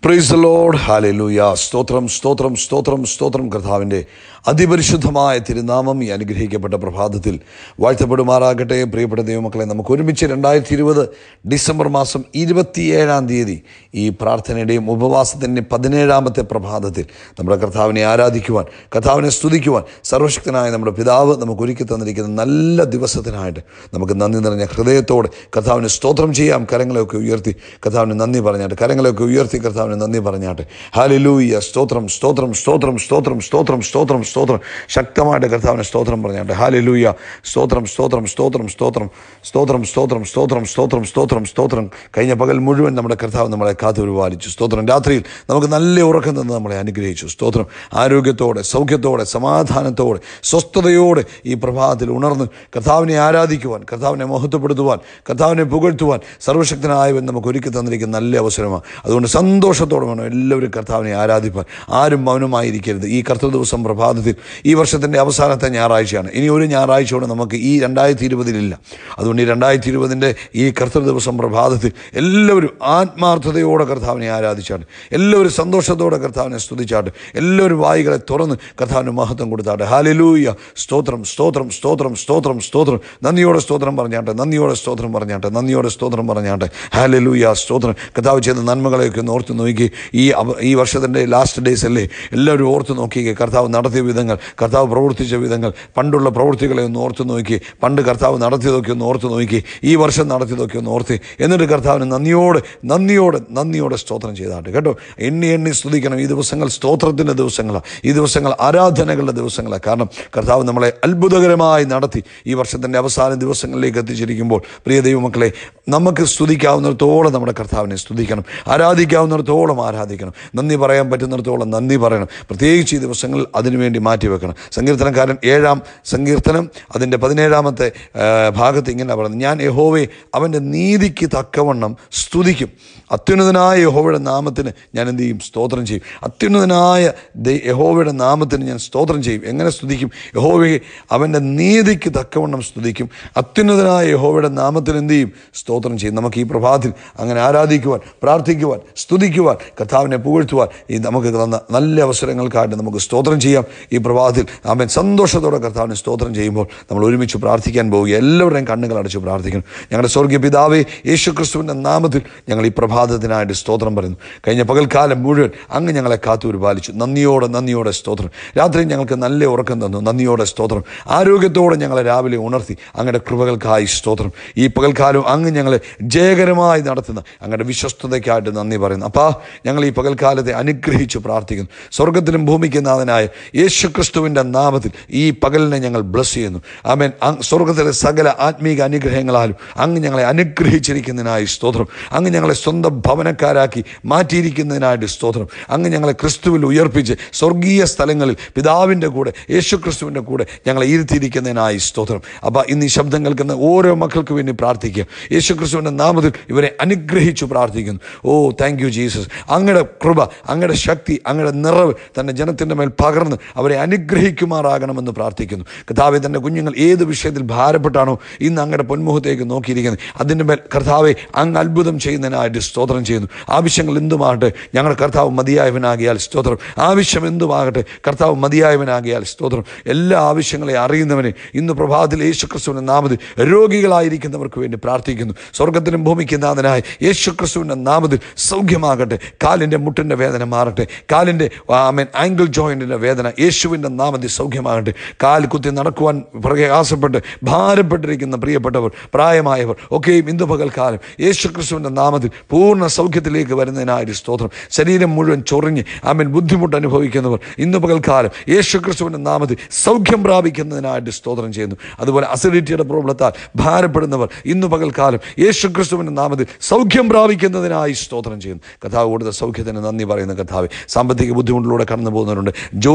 price load hallelujah സ്തോത്രം സ്തോത്രം സ്തോത്രം സ്തോത്രം കർത്താവിൻ്റെ അതിപരിശുദ്ധമായ തിരുനാമം ഈ അനുഗ്രഹിക്കപ്പെട്ട പ്രഭാതത്തിൽ വാഴ്ത്തപ്പെടുമാറാകട്ടെ പ്രിയപ്പെട്ട ദൈവമക്കളെ നമുക്ക് ഒരുമിച്ച് രണ്ടായിരത്തി ഇരുപത് ഡിസംബർ മാസം ഇരുപത്തിയേഴാം തീയതി ഈ പ്രാർത്ഥനയുടെയും ഉപവാസത്തിൻ്റെയും പതിനേഴാമത്തെ പ്രഭാതത്തിൽ നമ്മുടെ കർത്താവിനെ ആരാധിക്കുവാൻ കർത്താവിനെ സ്തുതിക്കുവാൻ സർവശക്തനായ നമ്മുടെ പിതാവ് നമുക്ക് ഒരുക്കി തന്നിരിക്കുന്ന നല്ല ദിവസത്തിനായിട്ട് നമുക്ക് നന്ദി നിറഞ്ഞ ഹൃദയത്തോടെ കർത്താവിന് സ്തോത്രം ചെയ്യാം കരങ്ങളെയൊക്കെ ഉയർത്തി കർത്താവിന് നന്ദി പറഞ്ഞാട്ട് കരങ്ങളെയൊക്കെ ഉയർത്തി കർത്താവിന് നന്ദി പറഞ്ഞാട്ട് ഹാലിലൂയ സ്തോത്രം സ്തോത്രം സ്തോത്രം സ്തോത്രം സ്തോത്രം സ്തോത്രം സ്തോത്രം ശക്തമായിട്ട് കർത്താവിന് സ്തോത്രം പറഞ്ഞാട്ട് ഹാലിലൂയ സ്തോത്രം സ്തോത്രം സ്തോത്രം സ്തോത്രം സ്തോത്രം സ്തോത്രം സ്തോത്രം സ്തോത്രം സ്തോത്രം സ്തോത്രം കഴിഞ്ഞ പകൽ മുഴുവൻ നമ്മുടെ കർത്താവ് നമ്മളെ കാത്തു പരിപാലിച്ചു സ്തോത്രം രാത്രിയിൽ നമുക്ക് നല്ല ഉറക്കം തന്ന് നമ്മളെ അനുഗ്രഹിച്ചു സ്തോത്രം ആരോഗ്യത്തോടെ സൗഖ്യത്തോടെ സമാധാനത്തോടെ സ്വസ്ഥതയോടെ ഈ പ്രഭാതത്തിൽ ഉണർന്ന് കർത്താവിനെ ആരാധിക്കുവാൻ കർത്താവിനെ മഹത്വപ്പെടുത്തുവാൻ കർത്താവിനെ പുകഴ്ത്തുവാൻ സർവശക്തനായവൻ നമുക്ക് ഒരുക്കി തന്നിരിക്കുന്ന നല്ല അവസരമാണ് അതുകൊണ്ട് സന്തോഷത്തോടെ വേണം എല്ലാവരും കർത്താവിനെ ആരാധിപ്പാൻ ആരും മൗനമായിരിക്കരുത് ഈ കർത്തൃ ദിവസം പ്രഭാതത്തിൽ ഈ വർഷത്തിൻ്റെ അവസാനത്തെ ഞായറാഴ്ചയാണ് ഇനി ഒരു ഞായറാഴ്ച കൊണ്ട് നമുക്ക് ഈ രണ്ടായിരത്തി ഇരുപതിലില്ല അതുകൊണ്ട് ഈ രണ്ടായിരത്തി ഇരുപതിൻ്റെ ഈ കർത്തൃ ദിവസം പ്രഭാതത്തിൽ എല്ലാവരും ആത്മാർത്ഥതയോടെ കർത്താവിനെ ആരാധിച്ചാട്ട് എല്ലാവരും സന്തോഷത്തോടെ കർത്താവിനെ സ്തുതിച്ചാട്ട് എല്ലാവരും വായികളെ തുറന്ന് കർത്താവിന് മഹത്വം കൊടുത്താട്ടെ ഹാലലൂയ സ്തോത്രം സ്തോത്രം സ്തോത്രം സ്തോത്രം സ്തോത്രം നന്ദിയോടെ സ്തോത്രം പറഞ്ഞാട്ടെ നന്ദിയോടെ സ്തോത്രം പറഞ്ഞാട്ടെ നന്ദിയോടെ സ്തോത്രം പറഞ്ഞാട്ടെ ഹാലലൂയ സ്തോത്രം കർത്താവ് ചെയ്ത നന്മകളെയൊക്കെ ഒന്ന് ഓർത്ത് നോക്കി ഈ അവ- ഈ വർഷത്തിൻ്റെ ലാസ്റ്റ് ഡേയ്സ് അല്ലേ എല്ലാവരും ഓർത്ത് നോക്കിയേ കർത്താവ് നടത്തിയ വിധങ്ങൾ കർത്താവ് പ്രവർത്തിച്ച വിധങ്ങൾ പണ്ടുള്ള പ്രവൃത്തികളെ ഒന്ന് ഓർത്ത് നോക്കി പണ്ട് കർത്താവ് നടത്തിയതൊക്കെ ഒന്ന് ഓർത്ത് നോക്കി ഈ വർഷം നടത്തിയതൊക്കെ ഒന്ന് ഓർത്ത് എന്നിട്ട് കർത്താവിന് നന്ദിയോടെ നന്ദിയോടെ നന്ദിയോടെ സ്തോത്രം ചെയ്താട്ടെ കേട്ടോ എണ്ണി എണ്ണി സ്തുതിക്കണം ഈ ദിവസങ്ങൾ സ്തോത്രത്തിൻ്റെ ദിവസങ്ങളാണ് ഈ ദിവസങ്ങൾ ആരാധനകളുടെ ദിവസങ്ങളാണ് കാരണം കർത്താവ് നമ്മളെ അത്ഭുതകരമായി നടത്തി ഈ വർഷത്തിൻ്റെ അവസാന ദിവസങ്ങളിലേക്ക് എത്തിച്ചിരിക്കുമ്പോൾ പ്രിയ ദൈവമക്കളെ നമുക്ക് സ്തുതിക്കാവുന്നിടത്തോളം നമ്മുടെ കർത്താവിനെ സ്തുതിക്കണം ആരാധിക്കാവുന്നിടത്തോളം ആരാധിക്കണം നന്ദി പറയാൻ പറ്റുന്നിടത്തോളം നന്ദി പറയണം പ്രത്യേകിച്ച് ഈ ദിവസങ്ങളിൽ അതിനുവേണ്ടി മാറ്റിവെക്കണം സങ്കീർത്തനക്കാരൻ ഏഴാം സങ്കീർത്തനം അതിൻ്റെ പതിനേഴാമത്തെ ആ, ഭാഗത്ത് ഇങ്ങനെ പറയുന്നത് ഞാൻ യഹോവയെ അവൻ്റെ നീതിക്ക് തക്കവണ്ണം സ്തുതിക്കും അത്യുന്നതനായ യഹോവയുടെ നാമത്തിന് ഞാൻ എന്ത് ചെയ്യും സ്തോത്രം ചെയ്യും അത്യുന്നതനായ ദൈ- യഹോവയുടെ നാമത്തിന് ഞാൻ സ്തോത്രം ചെയ്യും എങ്ങനെ സ്തുതിക്കും യഹോവയെ അവൻ്റെ നീതിക്ക് തക്കവണ്ണം സ്തുതിക്കും അത്യുന്നതനായ യഹോവയുടെ നാമത്തിന് എന്ത് ചെയ്യും സ്തോത്രം ചെയ്യും നമുക്ക് ഈ പ്രഭാതത്തിൽ അങ്ങനെ ആരാധിക്കുവാൻ പ്രാർത്ഥിക്കുവാൻ സ്തുതിക്കുവാൻ കർത്താവിനെ പുകഴ്ത്തുവാൻ ഈ നമുക്ക് തന്ന നല്ല അവസരങ്ങൾക്കായിട്ട് നമുക്ക് സ്തോത്രം ചെയ്യാം ഈ പ്രഭാതത്തിൽ അവൻ സന്തോഷത്തോടെ കർത്താവിനെ സ്തോത്രം ചെയ്യുമ്പോൾ നമ്മൾ ഒരുമിച്ച് പ്രാർത്ഥിക്കാൻ പോവുക എല്ലാവരുടെയും കണ്ണുകൾ അടച്ച് പ്രാർത്ഥിക്കണം ഞങ്ങളുടെ സ്വർഗീയ പിതാവേ യേശു ക്രിസ്തുവിൻ്റെ നാമത്തിൽ ഞങ്ങൾ ഈ പ്രഭാതത്തിനായിട്ട് സ്തോത്രം പറയുന്നു കഴിഞ്ഞ പകൽക്കാലം മുഴുവൻ അങ്ങ് ഞങ്ങളെ കാത്തു പരിപാലിച്ചു നന്ദിയോടെ നന്ദിയോടെ സ്തോത്രം രാത്രി ഞങ്ങൾക്ക് നല്ല ഉറക്കം തന്നു നന്ദിയോടെ സ്തോത്രം ആരോഗ്യത്തോടെ ഞങ്ങളെ രാവിലെ ഉണർത്തി അങ്ങയുടെ കൃപകൾക്കായി സ്തോത്രം ഈ പകൽക്കാലം അങ്ങ് ഞങ്ങളെ ജയകരമായി നടത്തുന്ന അങ്ങയുടെ വിശ്വസ്തതയ്ക്കായിട്ട് നന്ദി പറയുന്നു അപ്പാ ഞങ്ങൾ ഈ പകൽക്കാലത്തെ അനുഗ്രഹിച്ച് പ്രാർത്ഥിക്കുന്നു സ്വർഗത്തിലും ഭൂമിക്കും നാഥനായ യേശു ക്രിസ്തുവിൻ്റെ നാമത്തിൽ ഈ പകലിനെ ഞങ്ങൾ ബ്ലസ് ചെയ്യുന്നു ആമേൻ അങ് സ്വർഗത്തിലെ സകല ആത്മീക അനുഗ്രഹങ്ങളാലും അങ്ങ് ഞങ്ങളെ അനുഗ്രഹിച്ചിരിക്കുന്നതിനായി സ്തോത്രം അങ്ങ് ഞങ്ങളെ സ്വന്തം ഭവനക്കാരാക്കി മാറ്റിയിരിക്കുന്നതിനായിട്ട് സ്തോത്രം അങ്ങ് ഞങ്ങളെ ക്രിസ്തുവിൽ ഉയർപ്പിച്ച് സ്വർഗീയ സ്ഥലങ്ങളിൽ പിതാവിൻ്റെ കൂടെ യേശു ക്രിസ്തുവിൻ്റെ കൂടെ ഞങ്ങളെ ഇരുത്തിയിരിക്കുന്നതിനായി സ്തോത്രം അപ്പോൾ ഇന്ന് ഈ ശബ്ദം കേൾക്കുന്ന ഓരോ മക്കൾക്ക് വേണ്ടി പ്രാർത്ഥിക്കുക യേശു ക്രിസ്തുവിൻ്റെ നാമത്തിൽ ഇവരെ അനുഗ്രഹിച്ചു പ്രാർത്ഥിക്കുന്നു ഓ താങ്ക് യു ജീസസ് അങ്ങയുടെ കൃപ അങ്ങയുടെ ശക്തി അങ്ങയുടെ നിറവ് തൻ്റെ ജനത്തിൻ്റെ മേൽ പകർന്ന് അവരെ അനുഗ്രഹിക്കുമാറാകണമെന്ന് പ്രാർത്ഥിക്കുന്നു കർത്താവെ തൻ്റെ കുഞ്ഞുങ്ങൾ ഏത് വിഷയത്തിൽ ഭാരപ്പെട്ടാണോ ഇന്ന് അങ്ങയുടെ പൊന്മുഖത്തേക്ക് നോക്കിയിരിക്കുന്നത് അതിൻ്റെ മേൽ കർത്താവെ അങ്ങ് അത്ഭുതം ചെയ്യുന്നതിനായിട്ട് സ്തോത്രം ചെയ്യുന്നു ആവശ്യങ്ങൾ എന്തുമാകട്ടെ ഞങ്ങളുടെ കർത്താവ് മതിയായവനാകിയാൽ സ്തോത്രം ആവശ്യം എന്തുമാകട്ടെ കർത്താവ് മതിയായവനാകിയാൽ സ്തോത്രം എല്ലാ ആവശ്യങ്ങളെ അറിയുന്നവനെ ഇന്ന് പ്രഭാതത്തിൽ യേശു ക്രിസ്തുവിൻ്റെ നാമത്തിൽ രോഗികളായിരിക്കുന്നവർക്ക് വേണ്ടി പ്രാർത്ഥിക്കുന്നു സ്വർഗത്തിനും ഭൂമിക്കും നാഥനായ യേശു ക്രിസ്തുവിൻ്റെ നാമത്തിൽ സൗഖ്യമാകട്ടെ കാലിൻ്റെ മുട്ടിൻ്റെ വേദന മാറട്ടെ കാലിൻ്റെ ആമേൻ ആംഗിൾ ജോയിൻറ്റിൻ്റെ വേദന യേശുവിൻ്റെ നാമത്തിൽ സൗഖ്യമാകട്ടെ കാൽ കുത്തി നടക്കുവാൻ പ്രയാസപ്പെട്ട് ഭാരപ്പെട്ടിരിക്കുന്ന പ്രിയപ്പെട്ടവർ പ്രായമായവർ ഒക്കെയും ഇന്ന് പകൽക്കാലം യേശു ക്രിസ്തുവിൻ്റെ നാമത്തിൽ പൂർണ്ണ സൗഖ്യത്തിലേക്ക് വരുന്നതിനായിട്ട് സ്തോത്രം ശരീരം മുഴുവൻ ചൊറിഞ്ഞ് ആമേൻ ബുദ്ധിമുട്ട് അനുഭവിക്കുന്നവർ ഇന്ന് പകൽക്കാലം യേശു ക്രിസ്തുവിൻ്റെ നാമത്തിൽ സൗഖ്യം പ്രാപിക്കുന്നതിനായിട്ട് സ്തോത്രം ചെയ്യുന്നു അതുപോലെ അസിഡിറ്റിയുടെ പ്രോബ്ലത്താൽ ഭാരപ്പെടുന്നവർ ഇന്ന് പകൽക്കാലം യേശു ക്രിസ്തുവിൻ്റെ നാമത്തിൽ സൗഖ്യം പ്രാപിക്കുന്നതിനായി സ്തോത്രം ചെയ്യുന്നു കഥാവ് കൊടുത്ത സൗഖ്യത്തിന് നന്ദി പറയുന്ന കഥാവ് സാമ്പത്തിക ബുദ്ധിമുട്ടിലൂടെ കടന്നു പോകുന്നവരുണ്ട് ജോലി പ്രയാസം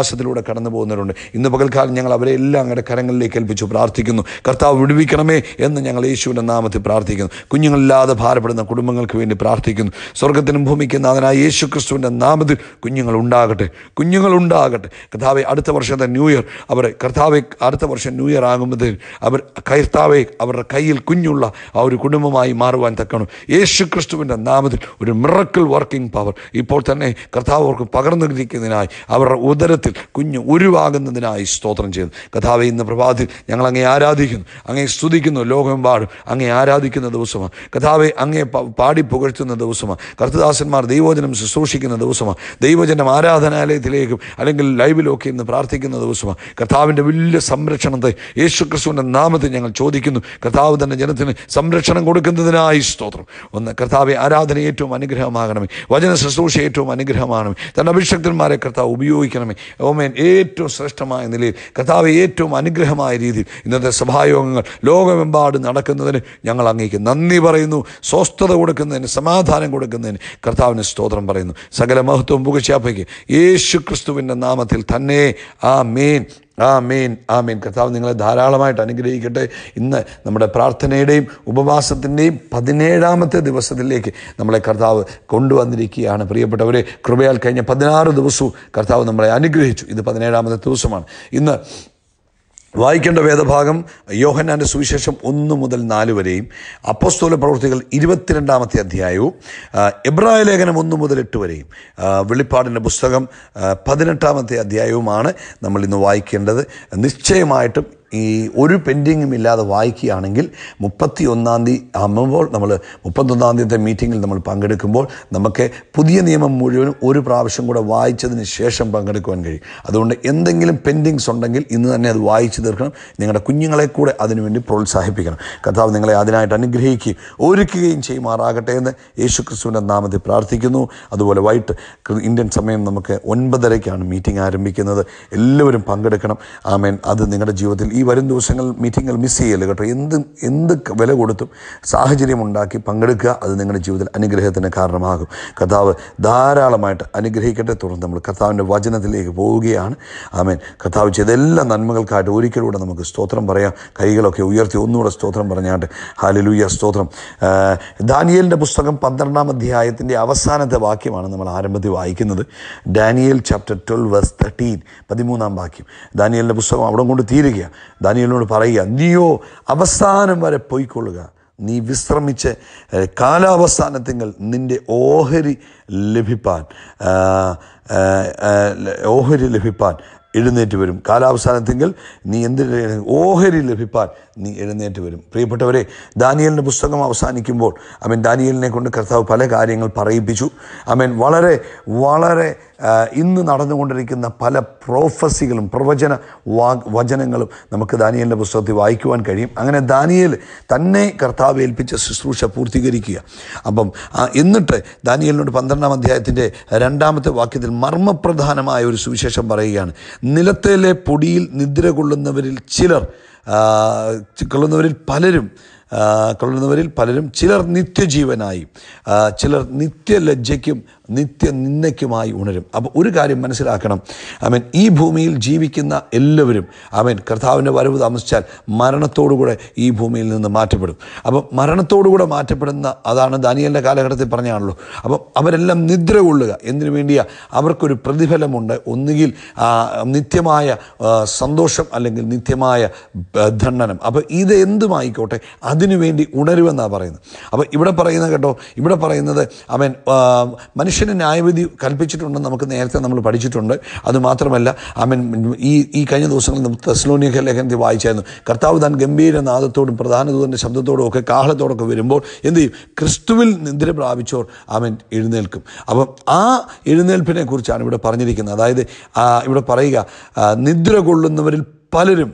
പ്രയാസത്തിലൂടെ കടന്നു പോകുന്നവരുണ്ട് ഇന്ന് പകൽക്കാലം ഞങ്ങൾ അവരെ എല്ലാം അങ്ങയുടെ കരങ്ങളിലേക്ക് ഏൽപ്പിച്ചു പ്രാർത്ഥിക്കുന്നു കർത്താവ് വിടുവിക്കണമേ എന്ന് ഞങ്ങൾ യേശുവിൻ്റെ നാമത്തിൽ പ്രാർത്ഥിക്കുന്നു കുഞ്ഞുങ്ങളില്ലാതെ ഭാരപ്പെടുന്ന കുടുംബങ്ങൾക്ക് വേണ്ടി പ്രാർത്ഥിക്കുന്നു സ്വർഗത്തിനും ഭൂമിക്കും നാഥനായ യേശു ക്രിസ്തുവിൻ്റെ നാമത്തിൽ കുഞ്ഞുങ്ങൾ ഉണ്ടാകട്ടെ കുഞ്ഞുങ്ങൾ ഉണ്ടാകട്ടെ കർത്താവെ അടുത്ത വർഷത്തെ ന്യൂ ഇയർ അവർ കർത്താവെ അടുത്ത വർഷം ന്യൂ ഇയർ ആകുമ്പോഴത്തേക്കും അവർ കർത്താവെ അവരുടെ കയ്യിൽ കുഞ്ഞുള്ള ആ ഒരു കുടുംബമായി മാറുവാൻ തക്കണം യേശു ക്രിസ്തുവിൻ്റെ നാമത്തിൽ ഒരു മിറക്കിൾ വർക്കിംഗ് പവർ ഇപ്പോൾ തന്നെ കർത്താവ് അവർക്ക് പകർന്നിരിക്കുന്നതിനായി അവരുടെ ഉദരത്തിൽ കുഞ്ഞ് ഉരുവാകുന്നതിനായി സ്തോത്രം ചെയ്തു കർത്താവെ ഇന്ന് പ്രഭാതത്തിൽ ഞങ്ങൾ അങ്ങേ ആരാധിക്കുന്നു അങ്ങേ സ്തുതിക്കുന്നു ലോകമെമ്പാടും അങ്ങേ ആരാധിക്കുന്ന ദിവസമാണ് കർത്താവെ അങ്ങേ പ- പാടി പുകഴ്ത്തുന്ന ദിവസമാണ് കർത്തദാസന്മാർ ദൈവോചനം ശുശ്രൂഷിക്കുന്ന ദിവസമാണ് ദൈവജനം ആരാധനാലയത്തിലേക്കും അല്ലെങ്കിൽ ലൈവിലൊക്കെ ഇന്ന് പ്രാർത്ഥിക്കുന്ന ദിവസമാണ് കർത്താവിൻ്റെ വലിയ സംരക്ഷണത്തെ യേശു ക്രിസ്തുവിൻ്റെ നാമത്തിൽ ഞങ്ങൾ ചോദിക്കുന്നു കർത്താവ് തന്നെ ജനത്തിന് സംരക്ഷണം കൊടുക്കുന്നതിനായി സ്തോത്രം ഒന്ന് കർത്താവെ ആരാധന ഏറ്റവും അനുഗ്രഹമാകണമേ വചന ശുശ്രൂഷ ഏറ്റവും അനുഗ്രഹമാകണമേ തൻ്റെ അഭിഷക്തന്മാരെ കർത്താവ് ഉപയോഗിക്കണമേ ഓമേൻ ഏറ്റവും ശ്രേഷ്ഠമായ നിലയിൽ കർത്താവ് ഏറ്റവും അനുഗ്രഹമായ രീതിയിൽ ഇന്നത്തെ സഭായോഗങ്ങൾ ലോകമെമ്പാടും നടക്കുന്നതിന് ഞങ്ങൾ അങ്ങേക്ക് നന്ദി പറയുന്നു സ്വസ്ഥത കൊടുക്കുന്നതിന് സമാധാനം കൊടുക്കുന്നതിന് കർത്താവിന് സ്തോത്രം പറയുന്നു സകല മഹത്വം പുകച്ചാപ്പയ്ക്ക് യേശു ക്രിസ്തുവിൻ്റെ നാമത്തിൽ തന്നെ ആ മേൻ ആ മേൻ ആ മേൻ കർത്താവ് നിങ്ങളെ ധാരാളമായിട്ട് അനുഗ്രഹിക്കട്ടെ ഇന്ന് നമ്മുടെ പ്രാർത്ഥനയുടെയും ഉപവാസത്തിൻ്റെയും പതിനേഴാമത്തെ ദിവസത്തിലേക്ക് നമ്മളെ കർത്താവ് കൊണ്ടുവന്നിരിക്കുകയാണ് പ്രിയപ്പെട്ടവരെ കൃപയാൽ കഴിഞ്ഞ പതിനാറ് ദിവസവും കർത്താവ് നമ്മളെ അനുഗ്രഹിച്ചു ഇത് പതിനേഴാമത്തെ ദിവസമാണ് ഇന്ന് വായിക്കേണ്ട വേദഭാഗം യോഹന്നാൻ്റെ സുവിശേഷം ഒന്ന് മുതൽ നാല് വരെയും അപ്പസ്തോല പ്രവൃത്തികൾ ഇരുപത്തിരണ്ടാമത്തെ അധ്യായവും ആ, എബ്രായ ലേഖനം ഒന്ന് മുതൽ എട്ട് വരെയും ആ, വെളിപ്പാടിൻ്റെ പുസ്തകം ആ, പതിനെട്ടാമത്തെ അധ്യായവുമാണ് നമ്മൾ ഇന്ന് വായിക്കേണ്ടത് നിശ്ചയമായിട്ടും ഈ ഒരു പെൻഡിങ്ങും ഇല്ലാതെ വായിക്കുകയാണെങ്കിൽ മുപ്പത്തി ഒന്നാം തീയതി ആകുമ്പോൾ നമ്മൾ മുപ്പത്തൊന്നാം തീയതിത്തെ മീറ്റിങ്ങിൽ നമ്മൾ പങ്കെടുക്കുമ്പോൾ നമുക്ക് പുതിയ നിയമം മുഴുവനും ഒരു പ്രാവശ്യം കൂടെ വായിച്ചതിന് ശേഷം പങ്കെടുക്കുവാൻ കഴിയും അതുകൊണ്ട് എന്തെങ്കിലും പെൻഡിങ്സ് ഉണ്ടെങ്കിൽ ഇന്ന് തന്നെ അത് വായിച്ചു തീർക്കണം നിങ്ങളുടെ കുഞ്ഞുങ്ങളെ കൂടെ അതിനുവേണ്ടി പ്രോത്സാഹിപ്പിക്കണം കർത്താവ് നിങ്ങളെ അതിനായിട്ട് അനുഗ്രഹിക്കുകയും ഒരുക്കുകയും ചെയ്യുമാറാകട്ടെ എന്ന് യേശു ക്രിസ്തുവിൻ്റെ നാമത്തിൽ പ്രാർത്ഥിക്കുന്നു അതുപോലെ വൈകിട്ട് ക്രി- ഇന്ത്യൻ സമയം നമുക്ക് ഒൻപതരയ്ക്കാണ് മീറ്റിംഗ് ആരംഭിക്കുന്നത് എല്ലാവരും പങ്കെടുക്കണം ആമേൻ അത് നിങ്ങളുടെ ജീവിതത്തിൽ ഈ വരും ദിവസങ്ങൾ മീറ്റിങ്ങുകൾ മിസ് ചെയ്യല്ല കേട്ടോ എന്ത് എന്ത് ക- വില കൊടുത്തും സാഹചര്യം ഉണ്ടാക്കി പങ്കെടുക്കുക അത് നിങ്ങളുടെ ജീവിതത്തിൽ അനുഗ്രഹത്തിന് കാരണമാകും കർത്താവ് ധാരാളമായിട്ട് അനുഗ്രഹിക്കട്ടെ തുടർന്ന് നമ്മൾ കർത്താവിൻ്റെ വചനത്തിലേക്ക് പോവുകയാണ് ആമേൻ കർത്താവ് ചെയ്ത എല്ലാ നന്മകൾക്കായിട്ട് ഒരിക്കലൂടെ നമുക്ക് സ്തോത്രം പറയാം കൈകളൊക്കെ ഉയർത്തി ഒന്നുകൂടെ സ്തോത്രം പറഞ്ഞാട്ട് ഹാലലൂയ സ്തോത്രം ആ, ദാനിയേലിൻ്റെ പുസ്തകം പന്ത്രണ്ടാം അധ്യായത്തിൻ്റെ അവസാനത്തെ വാക്യമാണ് നമ്മൾ ആരംഭത്തിൽ വായിക്കുന്നത് Daniel chapter twelve verse thirteen പതിമൂന്നാം വാക്യം ദാനിയേലിൻ്റെ പുസ്തകം അവിടെ കൊണ്ട് തീരുകയാണ് ദാനിയേലിനോട് പറയുക നീയോ അവസാനം വരെ പൊയ്ക്കൊള്ളുക നീ വിശ്രമിച്ച് ഏഹ്, കാലാവസാനത്തിങ്കൽ നിൻ്റെ ഓഹരി ലഭിപ്പാൻ ആ, ആ, ആ, ഓഹരി ലഭിപ്പാൻ എഴുന്നേറ്റ് വരും കാലാവസാനത്തിങ്കൽ നീ എന്തിന് ഓഹരി ലഭിപ്പാൻ നീ എഴുന്നേറ്റ് വരും പ്രിയപ്പെട്ടവരെ ദാനിയലിൻ്റെ പുസ്തകം അവസാനിക്കുമ്പോൾ അവൻ ദാനിയലിനെ കൊണ്ട് കർത്താവ് പല കാര്യങ്ങൾ പറയിപ്പിച്ചു അവൻ വളരെ വളരെ ആ, ഇന്ന് നടന്നുകൊണ്ടിരിക്കുന്ന പല പ്രോഫസികളും പ്രവചന വാ വചനങ്ങളും നമുക്ക് ദാനിയലിൻ്റെ പുസ്തകത്തിൽ വായിക്കുവാൻ കഴിയും അങ്ങനെ ദാനിയേൽ തന്നെ കർത്താവ് ഏൽപ്പിച്ച ശുശ്രൂഷ പൂർത്തീകരിക്കുക അപ്പം ആ, എന്നിട്ട് ദാനിയലിനോട് പന്ത്രണ്ടാം അധ്യായത്തിൻ്റെ രണ്ടാമത്തെ വാക്യത്തിൽ മർമ്മപ്രധാനമായ ഒരു സുവിശേഷം പറയുകയാണ് നിലത്തിലെ പൊടിയിൽ നിദ്ര കൊള്ളുന്നവരിൽ ചിലർ ആ, കൊള്ളുന്നവരിൽ പലരും ആ, കൊള്ളുന്നവരിൽ പലരും ചിലർ നിത്യജീവനായി ആ, ചിലർ നിത്യലജ്ജയ്ക്കും നിത്യനിന്ദയ്ക്കുമായി ഉണരും അപ്പോൾ ഒരു കാര്യം മനസ്സിലാക്കണം അവൻ ഈ ഭൂമിയിൽ ജീവിക്കുന്ന എല്ലാവരും അവൻ കർത്താവിൻ്റെ വരവ് താമസിച്ചാൽ മരണത്തോടുകൂടെ ഈ ഭൂമിയിൽ നിന്ന് മാറ്റപ്പെടും അപ്പം മരണത്തോടുകൂടെ മാറ്റപ്പെടുന്ന അതാണ് ദാനിയലിൻ്റെ കാലഘട്ടത്തിൽ പറഞ്ഞാണല്ലോ അപ്പം അവരെല്ലാം നിദ്ര കൊള്ളുക എന്തിനു വേണ്ടിയാ അവർക്കൊരു പ്രതിഫലമുണ്ട് ഒന്നുകിൽ ആ, നിത്യമായ ആ, സന്തോഷം അല്ലെങ്കിൽ നിത്യമായ ബ- ദണ്ഡനം അപ്പോൾ ഇത് എന്തുമായിക്കോട്ടെ അതിനുവേണ്ടി ഉണരുമെന്നാണ് പറയുന്നത് അപ്പോൾ ഇവിടെ പറയുന്നത് കേട്ടോ ഇവിടെ പറയുന്നത് അവൻ ആ, മനുഷ്യന് ന്യായവിധി കൽപ്പിച്ചിട്ടുണ്ടെന്ന് നമുക്ക് നേരത്തെ നമ്മൾ പഠിച്ചിട്ടുണ്ട് അതുമാത്രമല്ല അവൻ ഈ ഈ കഴിഞ്ഞ ദിവസങ്ങളിൽ നമുക്ക് തെസ്ലോനിയൊക്കെ ലേഖനത്തിൽ വായിച്ചായിരുന്നു കർത്താവ് താൻ ഗംഭീര നാദത്തോടും പ്രധാന ദൂതൻ്റെ ശബ്ദത്തോടും ഒക്കെ കാഹളത്തോടൊക്കെ വരുമ്പോൾ എന്ത് ചെയ്യും ക്രിസ്തുവിൽ നിദ്ര പ്രാപിച്ചോർ അവൻ എഴുന്നേൽക്കും അപ്പം ആ എഴുന്നേൽപ്പിനെ കുറിച്ചാണ് ഇവിടെ പറഞ്ഞിരിക്കുന്നത് അതായത് ആ, ഇവിടെ പറയുക ആ, നിദ്ര കൊള്ളുന്നവരിൽ പലരും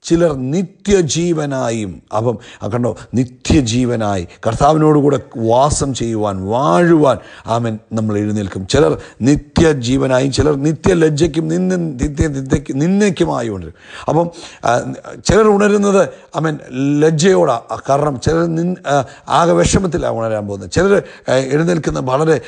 ചിലർ നിത്യജീവനായും അപ്പം ആ കണ്ടോ നിത്യജീവനായി കർത്താവിനോടുകൂടെ വാസം ചെയ്യുവാൻ വാഴുവാൻ ആമൻ നമ്മൾ എഴുന്നേൽക്കും ചിലർ നിത്യജീവനായും ചിലർ നിത്യലജ്ജയ്ക്കും നിന്ന് നിത്യ നിത്യയ്ക്ക് നിന്നയ്ക്കുമായി ഉണരും അപ്പം ആ, ചിലർ ഉണരുന്നത് അമൻ ലജ്ജയോടാ കാരണം ചിലർ നിൻ ആ, ആകെ വിഷമത്തിലാണ് ഉണരാൻ പോകുന്നത് ചിലർ ആ, എഴുന്നേൽക്കുന്ന വളരെ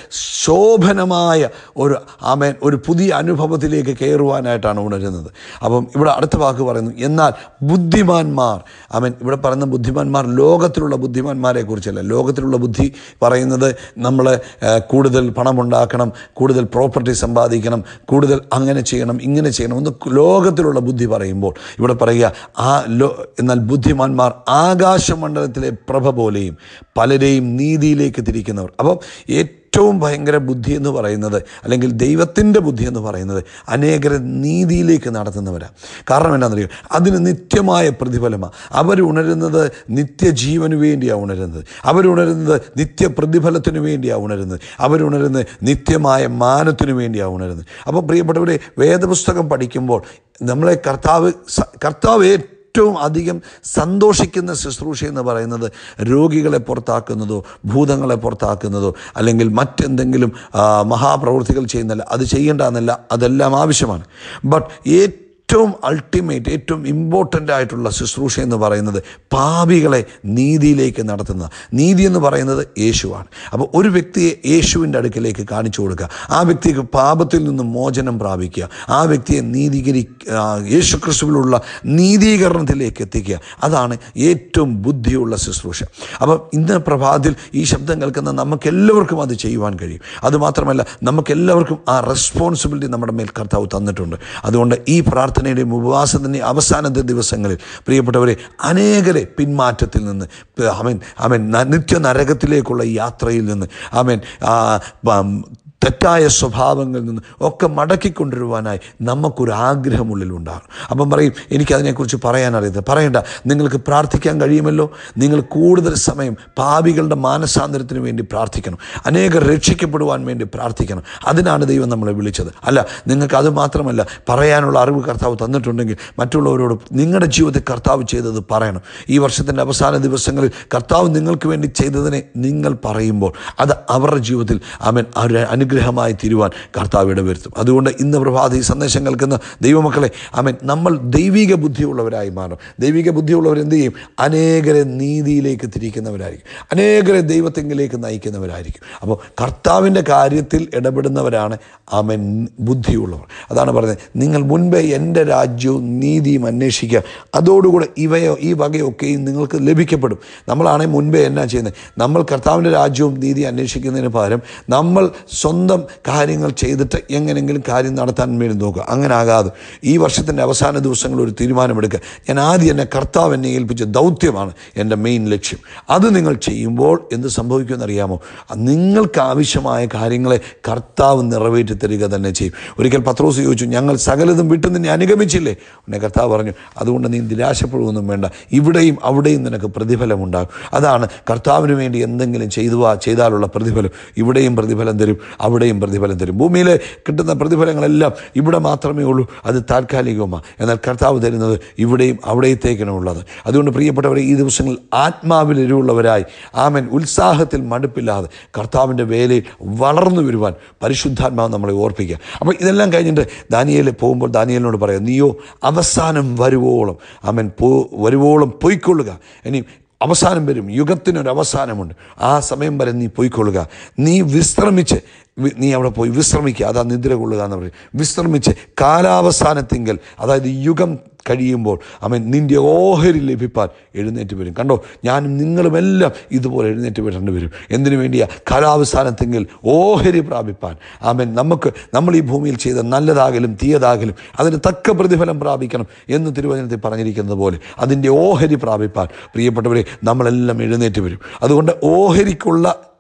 ശോഭനമായ ഒരു ആമേൻ ഒരു പുതിയ അനുഭവത്തിലേക്ക് കയറുവാനായിട്ടാണ് ഉണരുന്നത് അപ്പം ഇവിടെ അടുത്ത വാക്ക് പറയുന്നു എന്നാൽ ബുദ്ധിമാന്മാർ അവൻ ഇവിടെ പറയുന്ന ബുദ്ധിമാന്മാർ ലോകത്തിലുള്ള ബുദ്ധിമാന്മാരെ കുറിച്ചല്ല ലോകത്തിലുള്ള ബുദ്ധി പറയുന്നത് നമ്മൾ കൂടുതൽ പണമുണ്ടാക്കണം കൂടുതൽ പ്രോപ്പർട്ടി സമ്പാദിക്കണം കൂടുതൽ അങ്ങനെ ചെയ്യണം ഇങ്ങനെ ചെയ്യണം എന്ന് ലോകത്തിലുള്ള ബുദ്ധി പറയുമ്പോൾ ഇവിടെ പറയുക ആ ലോ എന്നാൽ ബുദ്ധിമാന്മാർ ആകാശമണ്ഡലത്തിലെ പ്രഭ പോലെയും പലരെയും നീതിയിലേക്ക് തിരിക്കുന്നവർ അപ്പം ഏറ്റവും ഭയങ്കര ബുദ്ധി എന്ന് പറയുന്നത് അല്ലെങ്കിൽ ദൈവത്തിൻ്റെ ബുദ്ധി എന്ന് പറയുന്നത് അനേകരെ നീതിയിലേക്ക് നടത്തുന്നവരാണ് കാരണം എന്താണെന്നറിയോ അതിന് നിത്യമായ പ്രതിഫലമാണ് അവർ ഉണരുന്നത് നിത്യജീവന് വേണ്ടിയാണ് ഉണരുന്നത് അവരുണരുന്നത് നിത്യപ്രതിഫലത്തിന് വേണ്ടിയാണ് ഉണരുന്നത് അവരുണരുന്നത് നിത്യമായ മാനത്തിനു വേണ്ടിയാണ് ഉണരുന്നത് അപ്പോൾ പ്രിയപ്പെട്ടവരെ വേദപുസ്തകം പഠിക്കുമ്പോൾ നമ്മളെ കർത്താവ് സ- കർത്താവ് ഏറ്റവും അധികം സന്തോഷിക്കുന്ന ശുശ്രൂഷ എന്ന് പറയുന്നത് രോഗികളെ പുറത്താക്കുന്നതോ ഭൂതങ്ങളെ പുറത്താക്കുന്നതോ അല്ലെങ്കിൽ മറ്റെന്തെങ്കിലും ആ, മഹാപ്രവൃത്തികൾ ചെയ്യുന്നില്ല അത് ചെയ്യേണ്ടെന്നല്ല അതെല്ലാം ആവശ്യമാണ് ബട്ട് ഏറ്റവും അൾട്ടിമേറ്റ് ഏറ്റവും ഇമ്പോർട്ടൻ്റ് ആയിട്ടുള്ള ശുശ്രൂഷ എന്ന് പറയുന്നത് പാപികളെ നീതിയിലേക്ക് നടത്തുന്ന നീതി എന്ന് പറയുന്നത് യേശുവാണ് അപ്പോൾ ഒരു വ്യക്തിയെ യേശുവിൻ്റെ അടുക്കലേക്ക് കാണിച്ചു കൊടുക്കുക ആ വ്യക്തിക്ക് പാപത്തിൽ നിന്ന് മോചനം പ്രാപിക്കുക ആ വ്യക്തിയെ നീതീകരി ആ, യേശു ക്രിസ്തുവിലുള്ള നീതീകരണത്തിലേക്ക് എത്തിക്കുക അതാണ് ഏറ്റവും ബുദ്ധിയുള്ള ശുശ്രൂഷ അപ്പം ഇന്ന് പ്രഭാതത്തിൽ ഈ ശബ്ദം കേൾക്കുന്ന നമുക്കെല്ലാവർക്കും അത് ചെയ്യുവാൻ കഴിയും അതുമാത്രമല്ല നമുക്കെല്ലാവർക്കും ആ റെസ്പോൺസിബിലിറ്റി നമ്മുടെ മേൽ കർത്താവ് തന്നിട്ടുണ്ട് അതുകൊണ്ട് ഈ പ്രാർത്ഥനയുടെയും ഉപവാസത്തിൻ്റെ അവസാനത്തെ ദിവസങ്ങളിൽ പ്രിയപ്പെട്ടവരെ അനേകരെ പിന്മാറ്റത്തിൽ നിന്ന് അവൻ അവൻ നിത്യ നരകത്തിലേക്കുള്ള യാത്രയിൽ നിന്ന് അവൻ ആ, പം, തെറ്റായ സ്വഭാവങ്ങളിൽ നിന്ന് ഒക്കെ മടക്കിക്കൊണ്ടുവരുവാനായി നമുക്കൊരു ആഗ്രഹമുള്ളിലുണ്ടാകും അപ്പം പറയും എനിക്കതിനെക്കുറിച്ച് പറയാൻ അറിയത്തില്ല പറയണ്ട നിങ്ങൾക്ക് പ്രാർത്ഥിക്കാൻ കഴിയുമല്ലോ നിങ്ങൾ കൂടുതൽ സമയം പാപികളുടെ മാനസാന്തരത്തിന് വേണ്ടി പ്രാർത്ഥിക്കണം അനേകർ രക്ഷിക്കപ്പെടുവാൻ വേണ്ടി പ്രാർത്ഥിക്കണം അതിനാണ് ദൈവം നമ്മളെ വിളിച്ചത് അല്ല നിങ്ങൾക്ക് അത് മാത്രമല്ല പറയാനുള്ള അറിവ് കർത്താവ് തന്നിട്ടുണ്ടെങ്കിൽ മറ്റുള്ളവരോട് നിങ്ങളുടെ ജീവിതത്തിൽ കർത്താവ് ചെയ്തത് പറയണം ഈ വർഷത്തിൻ്റെ അവസാന ദിവസങ്ങളിൽ കർത്താവ് നിങ്ങൾക്ക് വേണ്ടി ചെയ്തതിനെ നിങ്ങൾ പറയുമ്പോൾ അത് അവരുടെ ജീവിതത്തിൽ അവൻ ഒരു അനുഗ്രഹമായി തീരുവാൻ കർത്താവ് ഇടവരുത്തും അതുകൊണ്ട് ഇന്ന് പ്രഭാത ഈ സന്ദേശം കേൾക്കുന്ന ദൈവമക്കളെ അവൻ നമ്മൾ ദൈവിക ബുദ്ധിയുള്ളവരായി മാറും ദൈവിക ബുദ്ധിയുള്ളവർ എന്ത് ചെയ്യും അനേകരെ നീതിയിലേക്ക് തിരിക്കുന്നവരായിരിക്കും അനേകരെ ദൈവത്തെങ്കിലേക്ക് നയിക്കുന്നവരായിരിക്കും അപ്പോൾ കർത്താവിൻ്റെ കാര്യത്തിൽ ഇടപെടുന്നവരാണ് അവൻ ബുദ്ധിയുള്ളവർ അതാണ് പറയുന്നത് നിങ്ങൾ മുൻപേ എൻ്റെ രാജ്യവും നീതിയും അന്വേഷിക്കുക അതോടുകൂടെ ഇവയോ ഈ വകയൊക്കെയും നിങ്ങൾക്ക് ലഭിക്കപ്പെടും നമ്മളാണെങ്കിൽ മുൻപേ എന്നാ ചെയ്യുന്നത് നമ്മൾ കർത്താവിൻ്റെ രാജ്യവും നീതി അന്വേഷിക്കുന്നതിന് പകരം നമ്മൾ സ്വന്തം കാര്യങ്ങൾ ചെയ്തിട്ട് എങ്ങനെയെങ്കിലും കാര്യം നടത്താൻ വേണ്ടി നോക്കുക അങ്ങനെ ആകാതെ ഈ വർഷത്തിൻ്റെ അവസാന ദിവസങ്ങളിൽ ഒരു തീരുമാനമെടുക്കുക ഞാൻ ആദ്യം എന്നെ കർത്താവ് എന്നെ ഏൽപ്പിച്ച ദൗത്യമാണ് എൻ്റെ മെയിൻ ലക്ഷ്യം അത് നിങ്ങൾ ചെയ്യുമ്പോൾ എന്ത് സംഭവിക്കുമെന്ന് അറിയാമോ നിങ്ങൾക്ക് ആവശ്യമായ കാര്യങ്ങളെ കർത്താവ് നിറവേറ്റി തരിക തന്നെ ചെയ്യും ഒരിക്കൽ പത്രോസ് ചോദിച്ചു ഞങ്ങൾ സകലതും വിട്ടു നിന്നെ അനുഗമിച്ചില്ലേ ഉടനെ കർത്താവ് പറഞ്ഞു അതുകൊണ്ട് നീ നിരാശപ്പെടുകയൊന്നും വേണ്ട ഇവിടെയും അവിടെയും നിനക്ക് പ്രതിഫലമുണ്ടാകും അതാണ് കർത്താവിന് വേണ്ടി എന്തെങ്കിലും ചെയ്തുവാ ചെയ്താലുള്ള പ്രതിഫലം ഇവിടെയും പ്രതിഫലം തരും അവിടെയും പ്രതിഫലം തരും ഭൂമിയിലെ കിട്ടുന്ന പ്രതിഫലങ്ങളെല്ലാം ഇവിടെ മാത്രമേ ഉള്ളൂ അത് താൽക്കാലികവുമാണ് എന്നാൽ കർത്താവ് തരുന്നത് ഇവിടെയും അവിടത്തേക്കാണ് ഉള്ളത് അതുകൊണ്ട് പ്രിയപ്പെട്ടവരെ ഈ ദിവസങ്ങളിൽ ആത്മാവിൽ എരിവുള്ളവരായി ആമൻ ഉത്സാഹത്തിൽ മടുപ്പില്ലാതെ കർത്താവിൻ്റെ വേലയിൽ വളർന്നു വരുവാൻ പരിശുദ്ധാത്മാവ് നമ്മളെ ഓർപ്പിക്കുക അപ്പോൾ ഇതെല്ലാം കഴിഞ്ഞിട്ട് ദാനിയേൽ പോകുമ്പോൾ ദാനിയേലിനോട് പറയാം നീയോ അവസാനം വരുവോളം അവൻ പോ വരുവോളം പൊയ്ക്കൊള്ളുക ഇനി അവസാനം വരും യുഗത്തിനൊരു അവസാനമുണ്ട് ആ സമയം വരെ നീ പൊയ്ക്കൊള്ളുക നീ വിശ്രമിച്ച് വി- നീ അവിടെ പോയി വിശ്രമിക്കുക അതാ നിദ്ര കൊള്ളുക എന്ന് പറയും വിശ്രമിച്ച് കാലാവസാനത്തിങ്കൽ അതായത് യുഗം കഴിയുമ്പോൾ അവൻ നിൻ്റെ ഓഹരി ലഭിപ്പാൻ എഴുന്നേറ്റ് വരും കണ്ടോ ഞാനും നിങ്ങളുമെല്ലാം ഇതുപോലെ എഴുന്നേറ്റ് വരേണ്ടി വരും എന്തിനു വേണ്ടിയാ കാലാവസാനത്തെങ്കിൽ ഓഹരി പ്രാപിപ്പാൻ അവൻ നമുക്ക് നമ്മൾ ഈ ഭൂമിയിൽ ചെയ്ത നല്ലതാകലും തീയതാകലും അതിന് തക്ക പ്രതിഫലം പ്രാപിക്കണം എന്ന് തിരുവചനത്തിൽ പറഞ്ഞിരിക്കുന്നത് പോലെ അതിൻ്റെ ഓഹരി പ്രാപിപ്പാൻ പ്രിയപ്പെട്ടവരെ നമ്മളെല്ലാം എഴുന്നേറ്റ് വരും അതുകൊണ്ട് ഓഹരിക്കുള്ള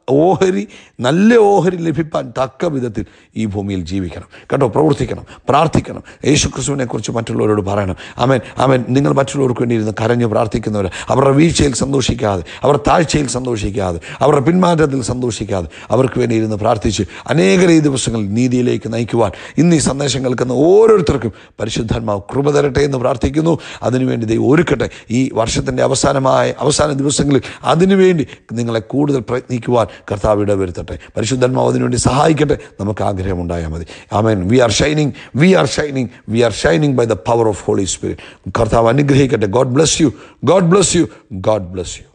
ഓഹരി നല്ല ഓഹരി ലഭിപ്പാൻ തക്ക വിധത്തിൽ ഈ ഭൂമിയിൽ ജീവിക്കണം കേട്ടോ പ്രവർത്തിക്കണം പ്രാർത്ഥിക്കണം യേശുക്രിസ്തുവിനെ കുറിച്ച് മറ്റുള്ളവരോട് പറയണം അവൻ അവൻ നിങ്ങൾ മറ്റുള്ളവർക്ക് വേണ്ടി ഇരുന്ന് കരഞ്ഞ് പ്രാർത്ഥിക്കുന്നവർ അവരുടെ വീഴ്ചയിൽ സന്തോഷിക്കാതെ അവർ താഴ്ചയിൽ സന്തോഷിക്കാതെ അവരുടെ പിന്മാറ്റത്തിൽ സന്തോഷിക്കാതെ അവർക്ക് വേണ്ടി ഇരുന്ന് പ്രാർത്ഥിച്ച് അനേകം ഈ ദിവസങ്ങളിൽ നീതിയിലേക്ക് നയിക്കുവാൻ ഇന്ന് ഈ സന്ദേശം കേൾക്കുന്ന ഓരോരുത്തർക്കും പരിശുദ്ധാത്മാവ് കൃപ തരട്ടെ എന്ന് പ്രാർത്ഥിക്കുന്നു അതിനുവേണ്ടി ദൈവം ഒരുക്കട്ടെ ഈ വർഷത്തിൻ്റെ അവസാനമായ അവസാന ദിവസങ്ങളിൽ അതിനുവേണ്ടി നിങ്ങളെ കൂടുതൽ പ്രയത്നിക്കുവാൻ കർത്താവ് ഇടവരുത്തട്ടെ പരിശുദ്ധാത്മാവ് അതിനുവേണ്ടി സഹായിക്കട്ടെ നമുക്ക് ആഗ്രഹമുണ്ടായാൽ മതി amen we are shining we are shining we are shining by the power of holy spirit കർത്താവ് അനുഗ്രഹിക്കട്ടെ God bless you God bless you God bless U